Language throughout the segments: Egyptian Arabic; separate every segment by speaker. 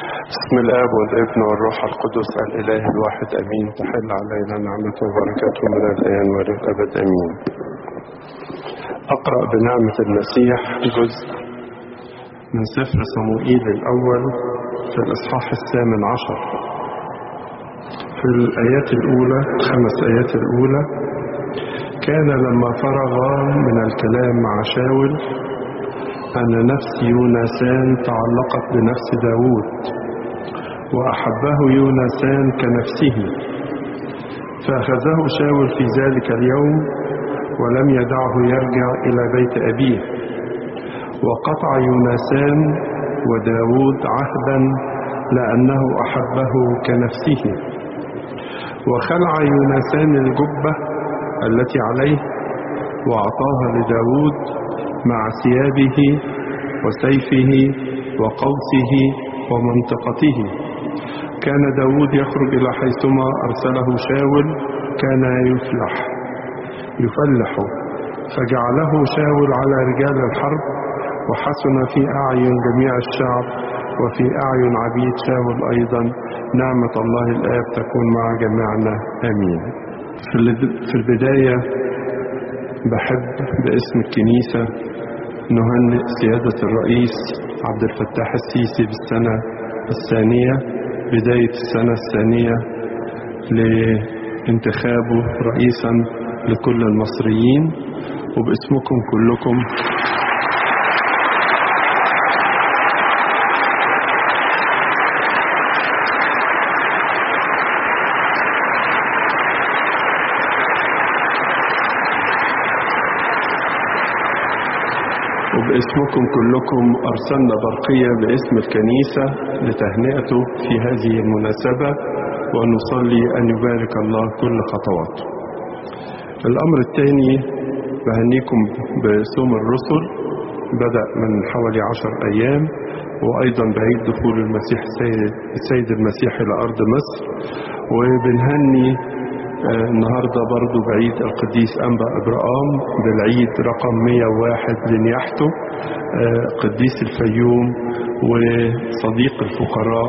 Speaker 1: بسم الآب والابن والروح القدس الإله الواحد أمين تحل علينا نعمته وبركاته من الآن وللأبد أمين أقرأ بنعمة المسيح جزء من سفر صموئيل الأول في الإصحاح الثامن عشر في الآيات الأولى خمس آيات الأولى كان لما فرغ من الكلام مع شاول أن نفس يونسان تعلقت بنفس داود وأحبه يونسان كنفسه فأخذه شاول في ذلك اليوم ولم يدعه يرجع إلى بيت أبيه وقطع يونسان وداود عهدا لأنه أحبه كنفسه وخلع يونسان الجبة التي عليه وأعطاها لداود مع ثيابه وسيفه وقوسه ومنطقته كان داود يخرج إلى حيثما أرسله شاول كان يفلح يفلح فجعله شاول على رجال الحرب وحسن في أعين جميع الشعب وفي أعين عبيد شاول أيضا نعمة الله الآب تكون مع جميعنا آمين في البداية بحب باسم الكنيسة نهنئ سيادة الرئيس عبد الفتاح السيسي بالسنة الثانية بداية السنة الثانية لانتخابه رئيسا لكل المصريين وباسمكم كلكم وباسمكم كلكم أرسلنا برقية باسم الكنيسة لتهنئته في هذه المناسبة ونصلي أن يبارك الله كل خطواته الأمر الثاني بهنيكم بصوم الرسل بدأ من حوالي عشر أيام وأيضا بعيد دخول المسيح السيد, السيد المسيح إلى أرض مصر وبنهني النهاردة برضو بعيد القديس أنبا إبراهام بالعيد رقم 101 لنياحته قديس الفيوم وصديق الفقراء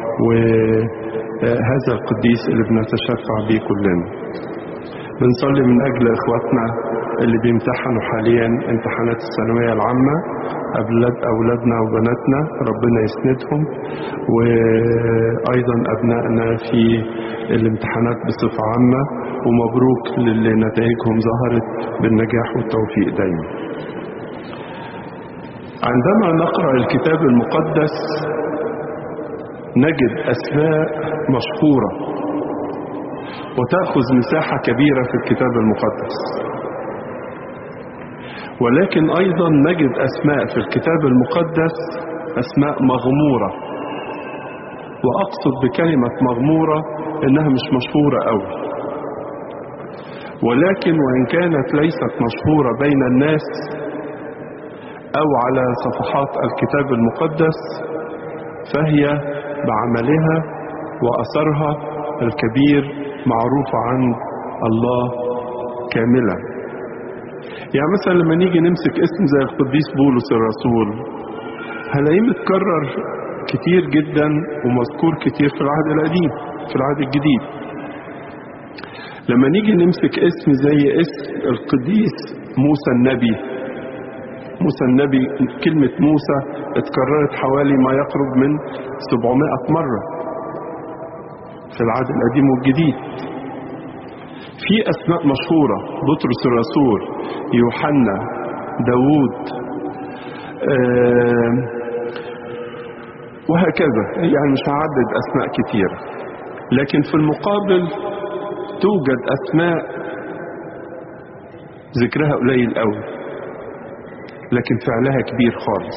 Speaker 1: وهذا القديس اللي بنتشفع به كلنا بنصلي من أجل إخواتنا اللي بيمتحنوا حاليا امتحانات الثانوية العامة أولاد أولادنا وبناتنا ربنا يسندهم وأيضا أبنائنا في الامتحانات بصفة عامة ومبروك للي نتائجهم ظهرت بالنجاح والتوفيق دايما عندما نقرأ الكتاب المقدس نجد أسماء مشهورة وتأخذ مساحة كبيرة في الكتاب المقدس ولكن أيضا نجد أسماء في الكتاب المقدس أسماء مغمورة وأقصد بكلمة مغمورة إنها مش مشهورة أوي ولكن وإن كانت ليست مشهورة بين الناس أو على صفحات الكتاب المقدس فهي بعملها وأثرها الكبير معروفة عند الله كاملا يعني مثلا لما نيجي نمسك اسم زي القديس بولس الرسول هنلاقيه متكرر كتير جدا ومذكور كتير في العهد القديم في العهد الجديد لما نيجي نمسك اسم زي اسم القديس موسى النبي موسى النبي كلمة موسى اتكررت حوالي ما يقرب من 700 مرة في العهد القديم والجديد في أسماء مشهورة بطرس الرسول يوحنا داوود آه وهكذا يعني مش هعدد أسماء كتيرة لكن في المقابل توجد أسماء ذكرها قليل قوي لكن فعلها كبير خالص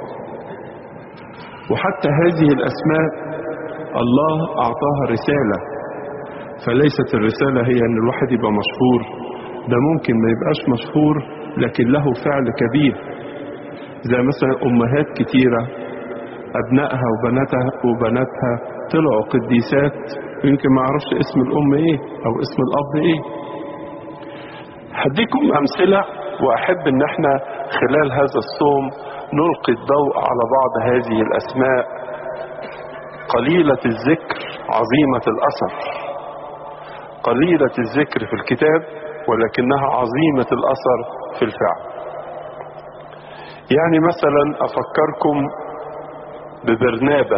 Speaker 1: وحتى هذه الأسماء الله أعطاها رسالة فليست الرسالة هي أن الواحد يبقى مشهور ده ممكن ما يبقاش مشهور لكن له فعل كبير زي مثلا أمهات كتيرة أبنائها وبناتها وبناتها طلعوا قديسات يمكن ما أعرفش اسم الأم إيه أو اسم الأب إيه هديكم أمثلة وأحب أن احنا خلال هذا الصوم نلقي الضوء على بعض هذه الأسماء قليلة الذكر عظيمة الأثر قليلة الذكر في الكتاب ولكنها عظيمة الأثر في الفعل يعني مثلا أفكركم ببرنابة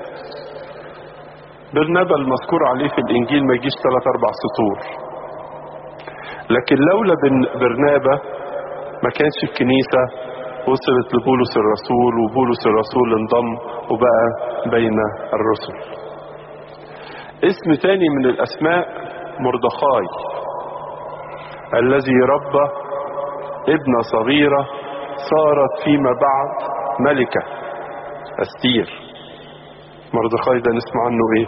Speaker 1: برنابة المذكور عليه في الإنجيل ما يجيش ثلاث أربع سطور لكن لولا برنابة ما كانش الكنيسة وصلت لبولس الرسول وبولس الرسول انضم وبقى بين الرسل اسم تاني من الأسماء مردخاي الذي ربى ابنة صغيرة صارت فيما بعد ملكة أستير مردخاي ده نسمع عنه ايه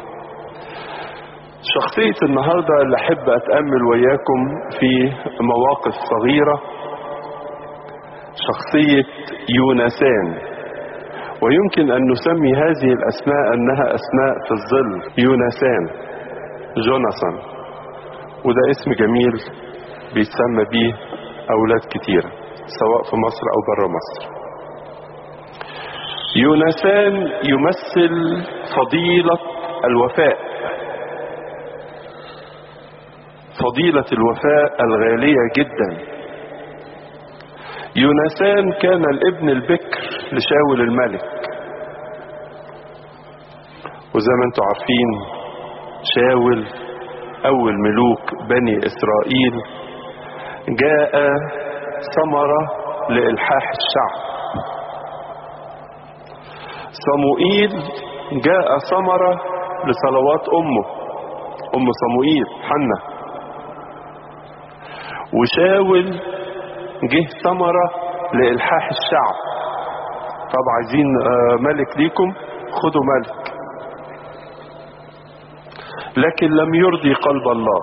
Speaker 1: شخصية النهاردة اللي أحب أتأمل وياكم في مواقف صغيرة شخصية يونسان ويمكن أن نسمي هذه الأسماء أنها أسماء في الظل يونسان جوناثان وده اسم جميل بيتسمى بيه أولاد كتيرة سواء في مصر أو بره مصر يونسان يمثل فضيلة الوفاء فضيلة الوفاء الغالية جدا يونسان كان الابن البكر لشاول الملك وزي ما انتم عارفين شاول اول ملوك بني اسرائيل جاء ثمرة لإلحاح الشعب صموئيل جاء ثمرة لصلوات أمه أم صموئيل حنة وشاول جه ثمرة لإلحاح الشعب طب عايزين ملك ليكم خدوا ملك لكن لم يرضي قلب الله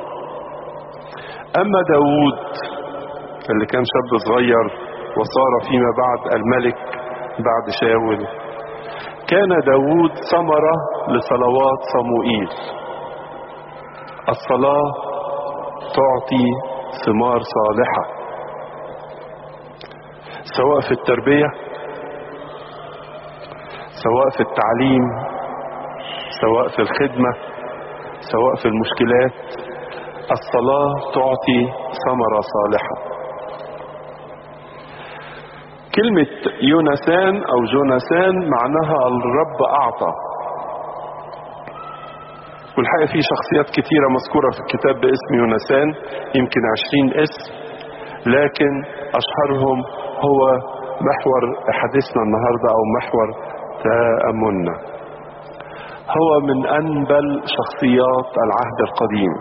Speaker 1: أما داود اللي كان شاب صغير وصار فيما بعد الملك بعد شاول كان داود ثمرة لصلوات صموئيل الصلاة تعطي ثمار صالحة سواء في التربية سواء في التعليم سواء في الخدمة سواء في المشكلات الصلاة تعطي ثمرة صالحة كلمة يونسان أو جونسان معناها الرب أعطى والحقيقة في شخصيات كتيرة مذكورة في الكتاب باسم يونسان يمكن عشرين اسم لكن أشهرهم هو محور حديثنا النهاردة أو محور تأملنا هو من أنبل شخصيات العهد القديم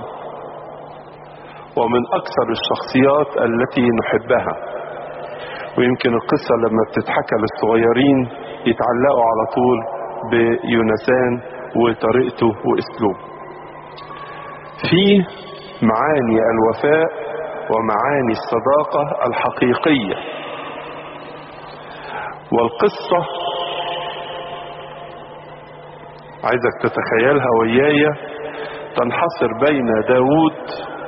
Speaker 1: ومن أكثر الشخصيات التي نحبها ويمكن القصة لما بتتحكى للصغيرين يتعلقوا على طول بيونسان وطريقته واسلوبه فيه معاني الوفاء ومعاني الصداقة الحقيقية والقصة عايزك تتخيلها وياي تنحصر بين داود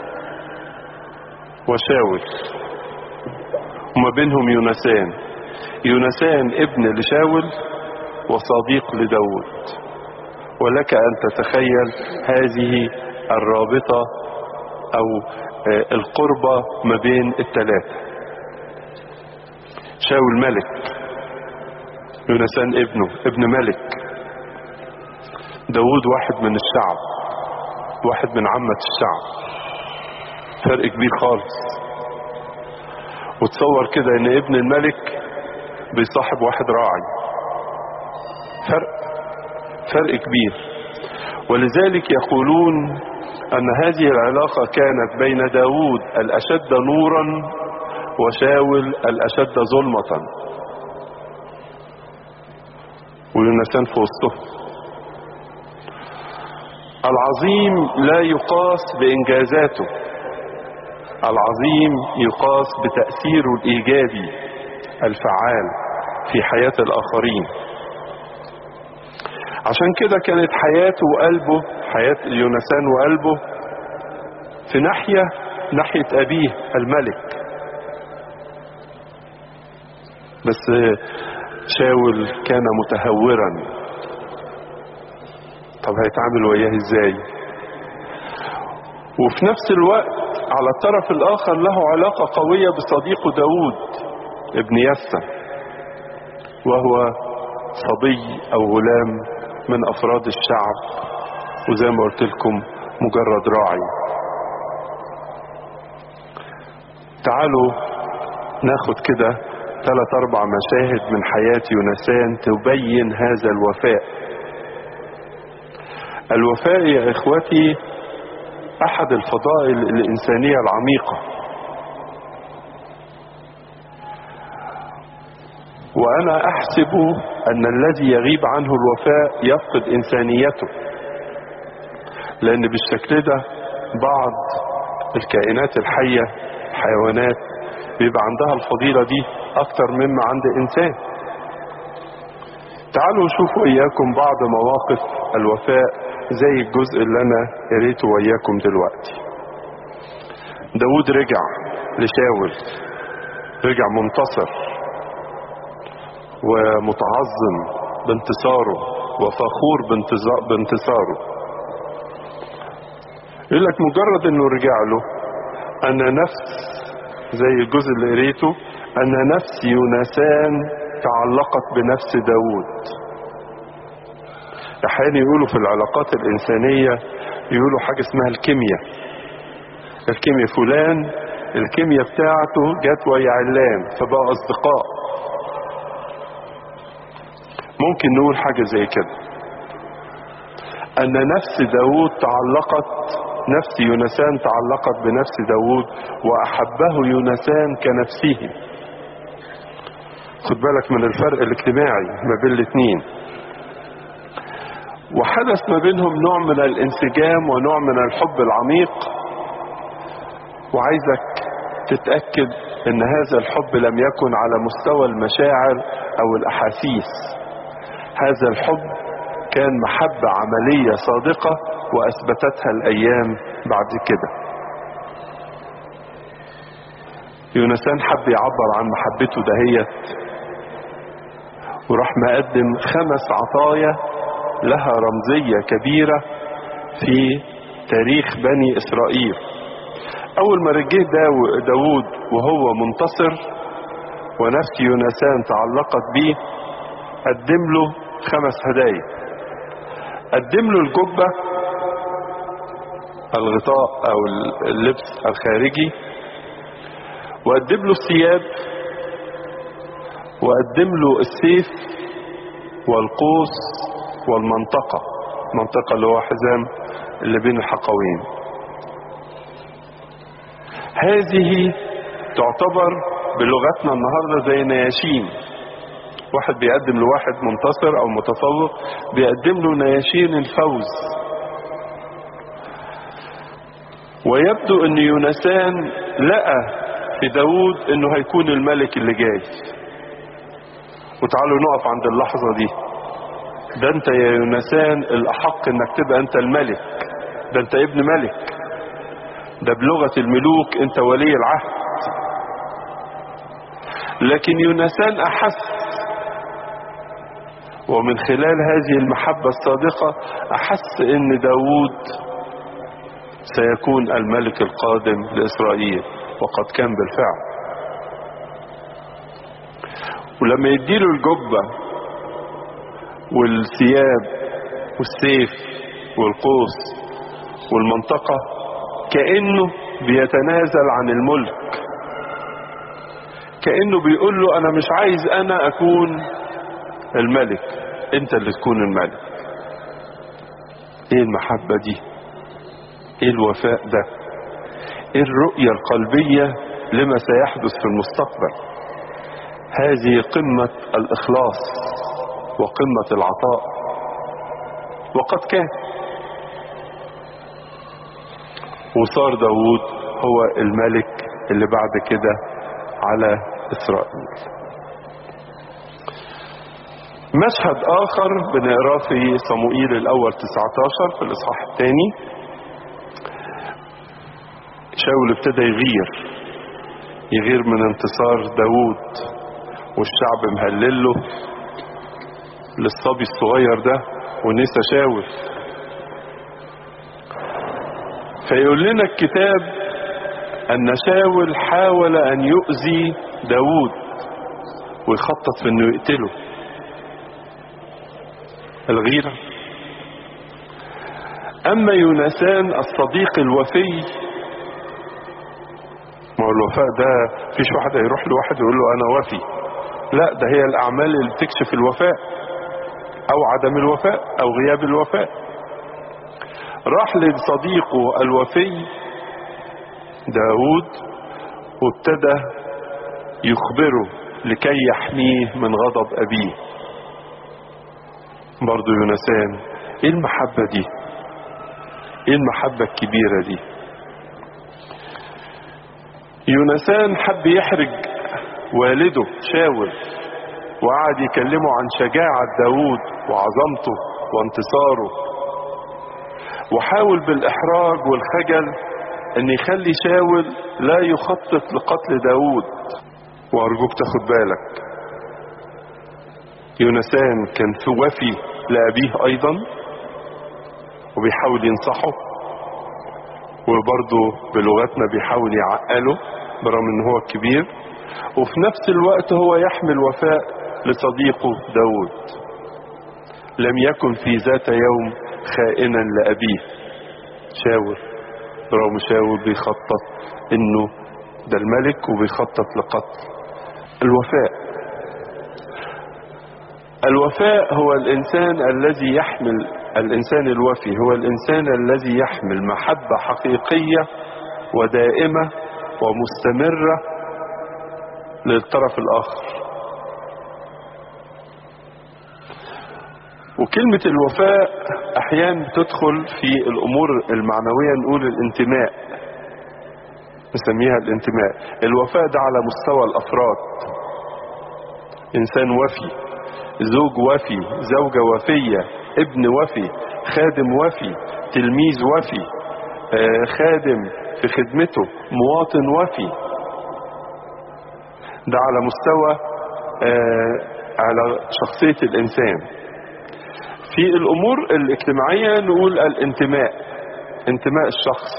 Speaker 1: وشاول وما بينهم يونسان يونسان ابن لشاول وصديق لداود ولك أن تتخيل هذه الرابطة أو القربة ما بين الثلاثة شاول ملك يونسان ابنه ابن ملك داود واحد من الشعب واحد من عامة الشعب فرق كبير خالص وتصور كده ان ابن الملك بيصاحب واحد راعي فرق فرق كبير ولذلك يقولون ان هذه العلاقة كانت بين داود الاشد نورا وشاول الاشد ظلمة ويونسان في وسطهم العظيم لا يقاس بانجازاته العظيم يقاس بتأثيره الإيجابي الفعال في حياة الآخرين عشان كده كانت حياته وقلبه حياة يونسان وقلبه في ناحية ناحية أبيه الملك بس شاول كان متهورا طب هيتعامل وياه ازاي وفي نفس الوقت على الطرف الاخر له علاقة قوية بصديقه داود ابن يسى وهو صبي او غلام من افراد الشعب وزي ما قلت لكم مجرد راعي تعالوا ناخد كده ثلاث اربع مشاهد من حياة يونسان تبين هذا الوفاء الوفاء يا اخوتي احد الفضائل الانسانية العميقة وانا احسب ان الذي يغيب عنه الوفاء يفقد انسانيته لان بالشكل ده بعض الكائنات الحية حيوانات بيبقى عندها الفضيلة دي اكتر مما عند انسان تعالوا نشوفوا اياكم بعض مواقف الوفاء زي الجزء اللي انا قريته وياكم دلوقتي داود رجع لشاول رجع منتصر ومتعظم بانتصاره وفخور بانتصاره يقول لك مجرد انه رجع له انا نفس زي الجزء اللي قريته انا نفس يونسان تعلقت بنفس داود احيانا يقولوا في العلاقات الانسانية يقولوا حاجة اسمها الكيمياء الكيمياء فلان الكيمياء بتاعته جت ويا علان فبقى اصدقاء ممكن نقول حاجة زي كده ان نفس داود تعلقت نفس يونسان تعلقت بنفس داود واحبه يونسان كنفسه خد بالك من الفرق الاجتماعي ما بين الاثنين وحدث ما بينهم نوع من الانسجام ونوع من الحب العميق وعايزك تتأكد ان هذا الحب لم يكن على مستوى المشاعر او الاحاسيس هذا الحب كان محبة عملية صادقة واثبتتها الايام بعد كده يونسان حب يعبر عن محبته دهيت وراح مقدم خمس عطايا لها رمزية كبيرة في تاريخ بني إسرائيل أول ما رجيه داود وهو منتصر ونفس يونسان تعلقت بيه قدم له خمس هدايا قدم له الجبة الغطاء أو اللبس الخارجي وقدم له الثياب وقدم له السيف والقوس والمنطقة منطقة اللي هو حزام اللي بين الحقوين هذه تعتبر بلغتنا النهاردة زي نياشين واحد بيقدم لواحد منتصر او متفوق بيقدم له نياشين الفوز ويبدو ان يونسان لقى في داود انه هيكون الملك اللي جاي وتعالوا نقف عند اللحظة دي ده انت يا يونسان الاحق انك تبقى انت الملك ده انت ابن ملك ده بلغة الملوك انت ولي العهد لكن يونسان احس ومن خلال هذه المحبة الصادقة احس ان داود سيكون الملك القادم لاسرائيل وقد كان بالفعل ولما يديله الجبة والثياب والسيف والقوس والمنطقة كأنه بيتنازل عن الملك كأنه بيقول له أنا مش عايز أنا أكون الملك أنت اللي تكون الملك إيه المحبة دي إيه الوفاء ده إيه الرؤية القلبية لما سيحدث في المستقبل هذه قمة الإخلاص وقمة العطاء وقد كان وصار داود هو الملك اللي بعد كده على إسرائيل مشهد آخر بنقراه في صموئيل الأول 19 في الإصحاح الثاني شاول ابتدى يغير يغير من انتصار داود والشعب مهلله للصبي الصغير ده ونسى شاول فيقول لنا الكتاب ان شاول حاول ان يؤذي داود ويخطط في انه يقتله الغيرة اما يونسان الصديق الوفي ما هو الوفاء ده فيش واحد هيروح لواحد يقول له انا وفي لا ده هي الاعمال اللي بتكشف الوفاء او عدم الوفاء او غياب الوفاء راح لصديقه الوفي داود وابتدى يخبره لكي يحميه من غضب ابيه برضو يونسان ايه المحبة دي ايه المحبة الكبيرة دي يونسان حب يحرج والده شاول وقعد يكلمه عن شجاعة داود وعظمته وانتصاره وحاول بالإحراج والخجل أن يخلي شاول لا يخطط لقتل داود وأرجوك تاخد بالك يونسان كان في وفي لأبيه أيضا وبيحاول ينصحه وبرضه بلغتنا بيحاول يعقله برغم ان هو الكبير وفي نفس الوقت هو يحمل وفاء لصديقه داود لم يكن في ذات يوم خائنا لأبيه شاور رغم شاور بيخطط انه ده الملك وبيخطط لقتل الوفاء الوفاء هو الانسان الذي يحمل الانسان الوفي هو الانسان الذي يحمل محبة حقيقية ودائمة ومستمرة للطرف الاخر وكلمة الوفاء احيانا تدخل في الامور المعنوية نقول الانتماء نسميها الانتماء الوفاء ده على مستوى الافراد انسان وفي زوج وفي زوجة وفية ابن وفي خادم وفي تلميذ وفي آه خادم في خدمته مواطن وفي ده على مستوى آه على شخصية الانسان في الامور الاجتماعية نقول الانتماء انتماء الشخص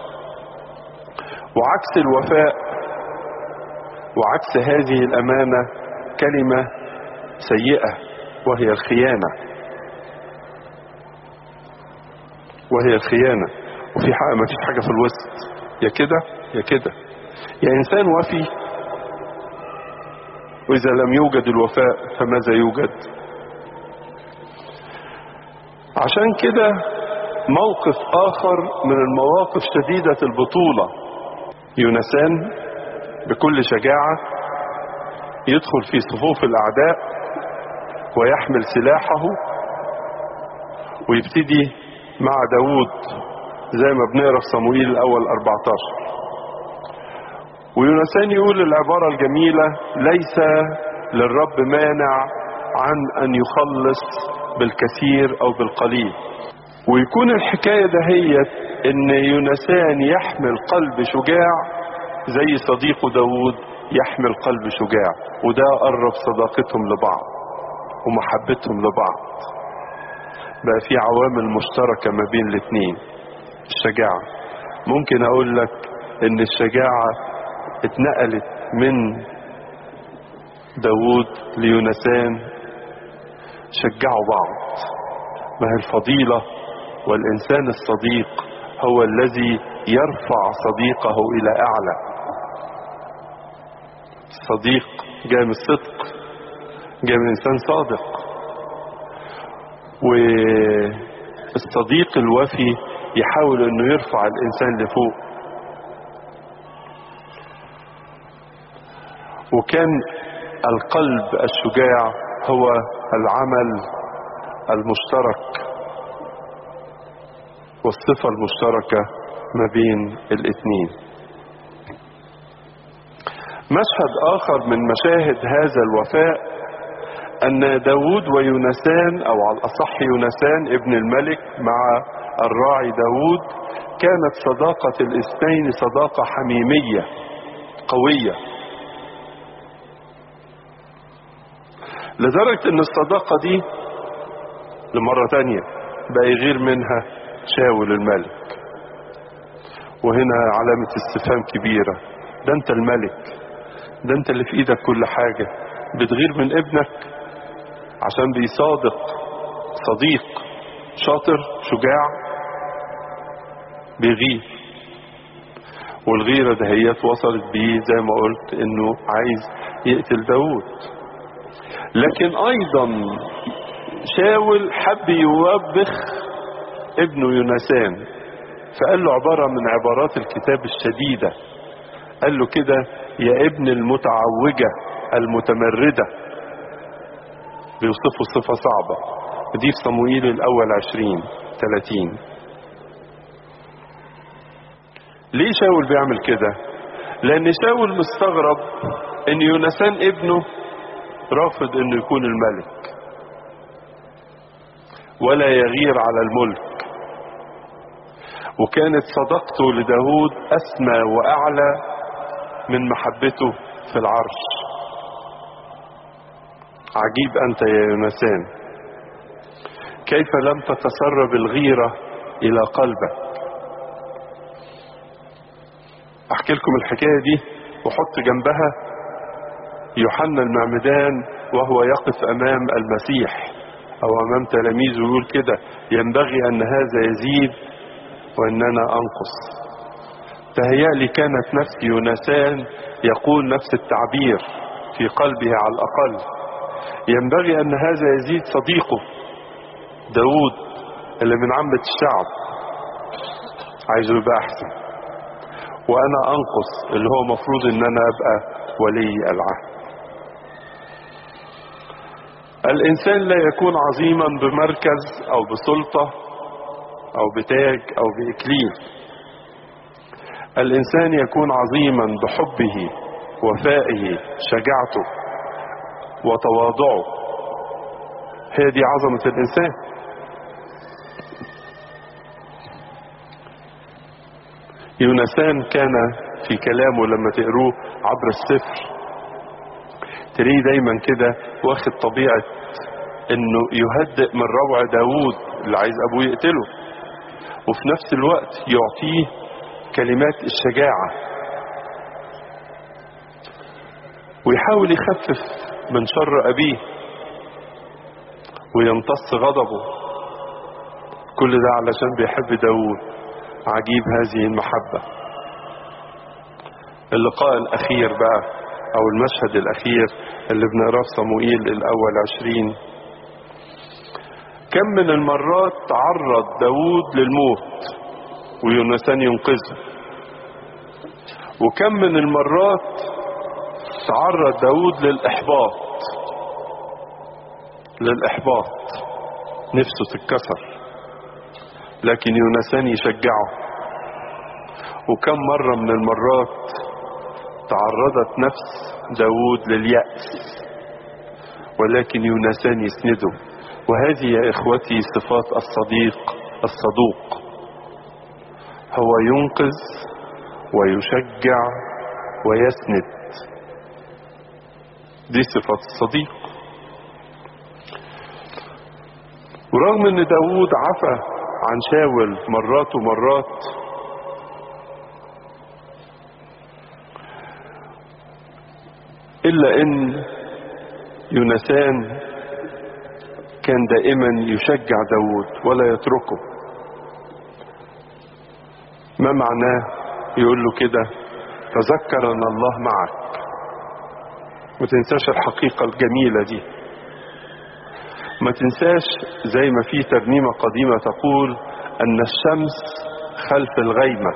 Speaker 1: وعكس الوفاء وعكس هذه الامانة كلمة سيئة وهي الخيانة وهي الخيانة وفي حاجة ما فيش حاجة في الوسط يا كده يا كده يا انسان وفي واذا لم يوجد الوفاء فماذا يوجد عشان كده موقف اخر من المواقف شديدة البطولة يونسان بكل شجاعة يدخل في صفوف الاعداء ويحمل سلاحه ويبتدي مع داود زي ما بنقرا في صموئيل الاول 14 ويونسان يقول العبارة الجميلة ليس للرب مانع عن ان يخلص بالكثير او بالقليل ويكون الحكاية دهيت ان يونسان يحمل قلب شجاع زي صديقه داود يحمل قلب شجاع وده قرب صداقتهم لبعض ومحبتهم لبعض بقى في عوامل مشتركة ما بين الاثنين الشجاعة ممكن اقول لك ان الشجاعة اتنقلت من داود ليونسان شجعوا بعض ما هي الفضيلة والإنسان الصديق هو الذي يرفع صديقه إلى أعلى الصديق جاء من الصدق جاء من إنسان صادق والصديق الوفي يحاول أنه يرفع الإنسان لفوق وكان القلب الشجاع هو العمل المشترك والصفة المشتركة ما بين الاثنين مشهد آخر من مشاهد هذا الوفاء أن داود ويونسان أو على الأصح يونسان ابن الملك مع الراعي داود كانت صداقة الاثنين صداقة حميمية قوية لدرجة ان الصداقة دي لمرة تانية بقى يغير منها شاول الملك وهنا علامة استفهام كبيرة ده انت الملك ده انت اللي في ايدك كل حاجة بتغير من ابنك عشان بيصادق صديق شاطر شجاع بيغير والغيرة دهيت وصلت بيه زي ما قلت انه عايز يقتل داود لكن ايضا شاول حب يوبخ ابنه يونسان فقال له عبارة من عبارات الكتاب الشديدة قال له كده يا ابن المتعوجة المتمردة بيوصفه صفة صعبة ودي في صموئيل الأول عشرين ثلاثين ليه شاول بيعمل كده لأن شاول مستغرب ان يونسان ابنه رافض انه يكون الملك ولا يغير على الملك وكانت صداقته لداود اسمى واعلى من محبته في العرش عجيب انت يا يونسان كيف لم تتسرب الغيرة الى قلبك احكي لكم الحكاية دي وحط جنبها يوحنا المعمدان وهو يقف امام المسيح او امام تلاميذه يقول كده ينبغي ان هذا يزيد واننا انقص تهيألي كانت نفس يونسان يقول نفس التعبير في قلبه على الاقل ينبغي ان هذا يزيد صديقه داود اللي من عامة الشعب عايزه يبقى احسن وانا انقص اللي هو مفروض ان انا ابقى ولي العهد الانسان لا يكون عظيما بمركز او بسلطة او بتاج او باكليل الانسان يكون عظيما بحبه وفائه شجاعته وتواضعه هي دي عظمة الانسان يونسان كان في كلامه لما تقروه عبر السفر تلاقيه دايما كده واخد طبيعة انه يهدئ من روع داوود اللي عايز ابوه يقتله وفي نفس الوقت يعطيه كلمات الشجاعة ويحاول يخفف من شر ابيه ويمتص غضبه كل ده علشان بيحب داوود عجيب هذه المحبة اللقاء الأخير بقى أو المشهد الأخير اللي بنقراه في صموئيل الأول عشرين كم من المرات تعرض داود للموت ويونسان ينقذه وكم من المرات تعرض داود للإحباط للإحباط نفسه تتكسر لكن يونسان يشجعه وكم مرة من المرات تعرضت نفس داود لليأس ولكن يونسان يسنده وهذه يا إخوتي صفات الصديق الصدوق هو ينقذ ويشجع ويسند دي صفات الصديق ورغم ان داود عفى عن شاول مرات ومرات الا ان يونسان كان دائما يشجع داود ولا يتركه ما معناه يقول له كده تذكر ان الله معك ما تنساش الحقيقة الجميلة دي ما تنساش زي ما في ترنيمة قديمة تقول ان الشمس خلف الغيمة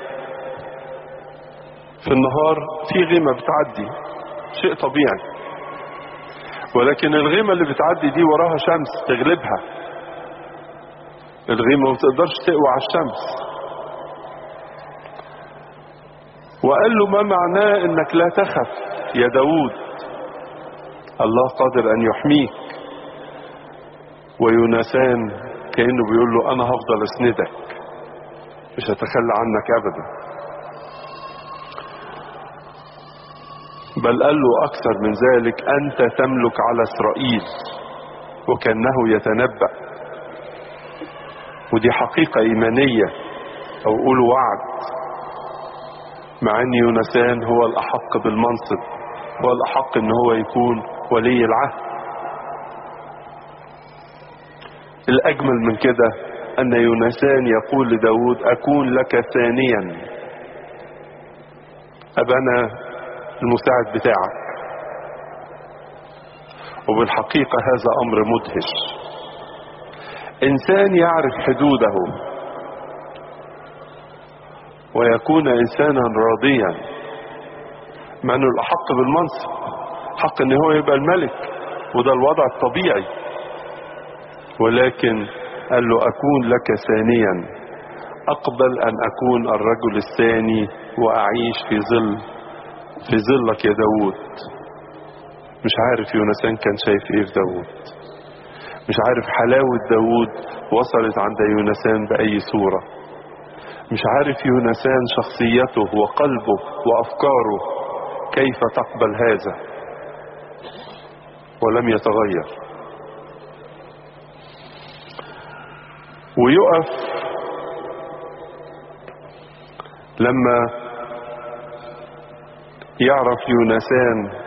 Speaker 1: في النهار في غيمة بتعدي شيء طبيعي ولكن الغيمة اللي بتعدي دي وراها شمس تغلبها الغيمة ما تقدرش تقوى على الشمس وقال له ما معناه انك لا تخف يا داود الله قادر ان يحميك ويونسان كأنه بيقول له انا هفضل اسندك مش هتخلى عنك ابدا بل قال له اكثر من ذلك انت تملك على اسرائيل وكانه يتنبأ ودي حقيقة ايمانية او قولوا وعد مع ان يونسان هو الاحق بالمنصب هو الاحق ان هو يكون ولي العهد الاجمل من كده ان يونسان يقول لداود اكون لك ثانيا ابانا المساعد بتاعك وبالحقيقة هذا امر مدهش انسان يعرف حدوده ويكون انسانا راضيا مع انه الاحق بالمنصب حق ان هو يبقى الملك وده الوضع الطبيعي ولكن قال له اكون لك ثانيا اقبل ان اكون الرجل الثاني واعيش في ظل في ظلك يا داود مش عارف يونسان كان شايف ايه في داود مش عارف حلاوة داود وصلت عند يونسان بأي صورة مش عارف يونسان شخصيته وقلبه وأفكاره كيف تقبل هذا ولم يتغير ويقف لما يعرف يونسان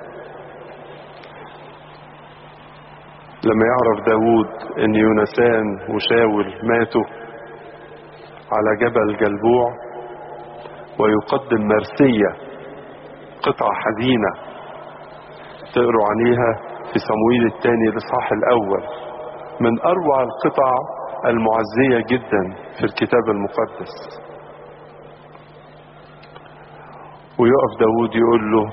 Speaker 1: لما يعرف داود ان يونسان وشاول ماتوا على جبل جلبوع ويقدم مرسية قطعة حزينة تقروا عليها في صمويل الثاني الاصحاح الاول من اروع القطع المعزية جدا في الكتاب المقدس ويقف داود يقول له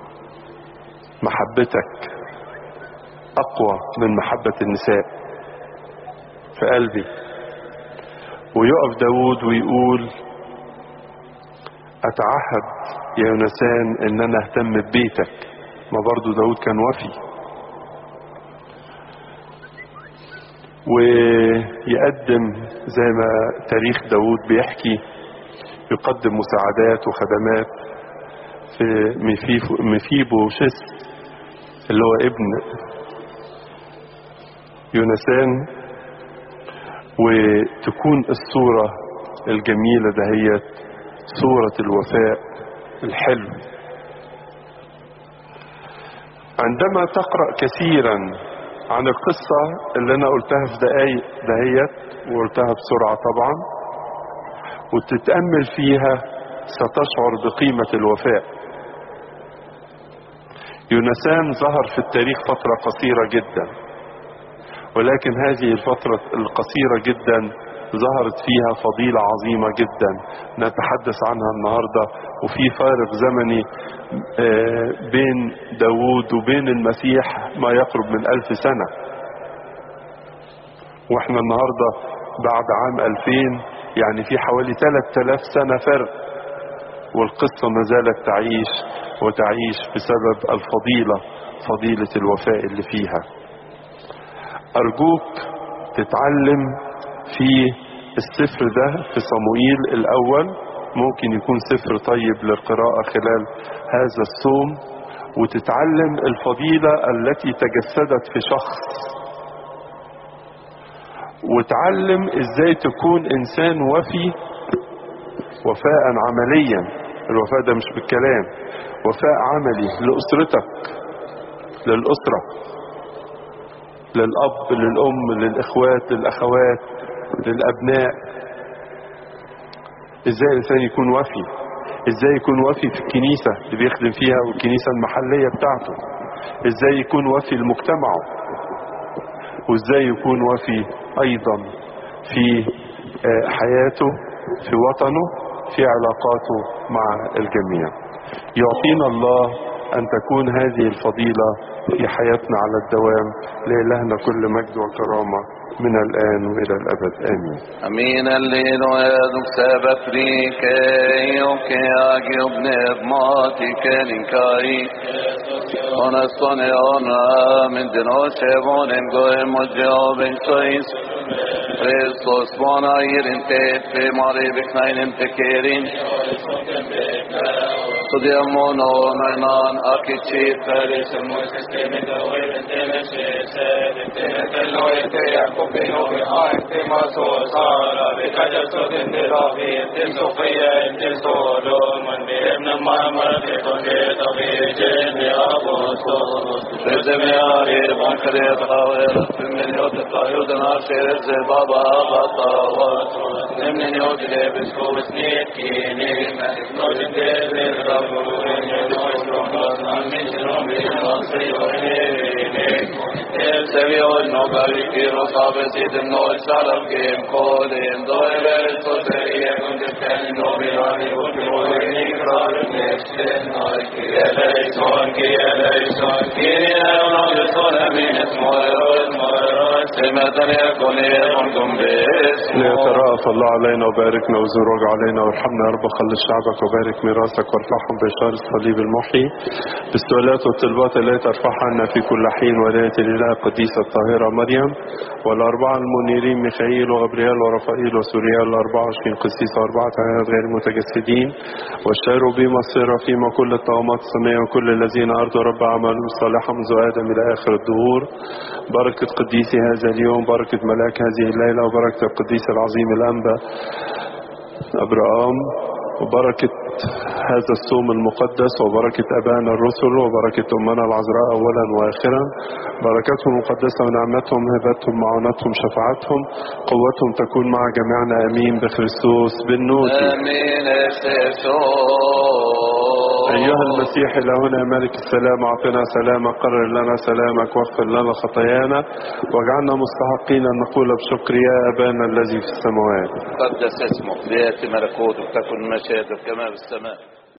Speaker 1: محبتك اقوى من محبة النساء في قلبي ويقف داود ويقول اتعهد يا يونسان ان انا اهتم ببيتك ما برضو داود كان وفي ويقدم زي ما تاريخ داود بيحكي يقدم مساعدات وخدمات في مفيفو مفيبو شس اللي هو ابن يونسان وتكون الصورة الجميلة دهيت صورة الوفاء الحلو عندما تقرأ كثيرا عن القصة اللي أنا قلتها في دقايق دهيت وقلتها بسرعة طبعا وتتأمل فيها ستشعر بقيمة الوفاء يونسان ظهر في التاريخ فترة قصيرة جدا ولكن هذه الفترة القصيرة جدا ظهرت فيها فضيلة عظيمة جدا نتحدث عنها النهاردة وفي فارق زمني بين داود وبين المسيح ما يقرب من ألف سنة واحنا النهاردة بعد عام ألفين يعني في حوالي 3000 سنة فرق والقصة ما زالت تعيش وتعيش بسبب الفضيلة فضيلة الوفاء اللي فيها أرجوك تتعلم في السفر ده في صموئيل الأول ممكن يكون سفر طيب للقراءة خلال هذا الصوم وتتعلم الفضيلة التي تجسدت في شخص وتعلم ازاي تكون انسان وفي وفاء عمليا الوفاء ده مش بالكلام وفاء عملي لأسرتك للأسرة للأب للأم للإخوات للأخوات للأبناء إزاي الإنسان يكون وفي إزاي يكون وفي في الكنيسة اللي بيخدم فيها والكنيسة المحلية بتاعته إزاي يكون وفي لمجتمعه وإزاي يكون وفي أيضا في حياته في وطنه في علاقاته مع الجميع يعطينا الله أن تكون هذه الفضيلة في حياتنا على الدوام لإلهنا كل مجد وكرامة من الآن وإلى الأبد آمين
Speaker 2: Amin alleluia du sebefrike och jag jobneb matiken kai Ona sone ona min den osevonen goem och jobben sois Kristus vana irin te pe mari beknainen tekerin Studiamo non akicit
Speaker 3: Felice Moises te me da oire te me se se te me te lo te Jacobi no me ha te ma so sara ve kaja so te te la ve te so faya te so do man me na ma ma te to te to ve je ne abo so
Speaker 2: Sede me ari bankare tawel min yot tayud na shere ze baba bata wa
Speaker 3: Nemne ne odile bez ko vesnet ki ne ma no te te ve rabu ne no so no min no me no se yo ne
Speaker 2: Sevi ol no gali kiro sabe sid no salam kim kodim do ever so se ye kun de ten no mi ani ut no ni krar ne se no ki
Speaker 3: eleison ki eleison ki ne no de sona min esmoros moros
Speaker 2: سمة يكون يكون باسمه
Speaker 1: ليترأف الله علينا وباركنا وزروج علينا وارحمنا يا رب خلي شعبك وبارك ميراثك وارفعهم بشار الصليب المحيي بالسؤالات والطلبات التي ترفعها عنا في كل حين ولاية الإله القديسة الطاهرة مريم والأربعة المنيرين ميخائيل وغبريال ورفائيل وسوريال الأربعة وعشرين قسيس وأربعة عينات غير متجسدين والشيروبيم والسيرافيم وكل الطغمات السماء وكل الذين أرضوا رب أعمالهم صالحة منذ آدم إلى آخر الدهور بركة قديسي هذا اليوم بركة ملاك هذه الليلة وبركة القديس العظيم الأنبا أبراهام وبركة هذا الصوم المقدس وبركة أبانا الرسل وبركة أمنا العذراء أولا وآخرا بركاتهم المقدسة ونعمتهم هبتهم معونتهم شفاعتهم قوتهم تكون مع جميعنا أمين بخريستوس بالنوت
Speaker 2: آمين استيسوس
Speaker 1: أيها المسيح إلهنا ملك السلام أعطنا سلامك قرر لنا سلامك واغفر لنا خطايانا واجعلنا مستحقين أن نقول بشكر يا أبانا الذي في السماوات
Speaker 2: قدس اسمك ليأتي ملكوتك تكن مشيئتك كما في السماء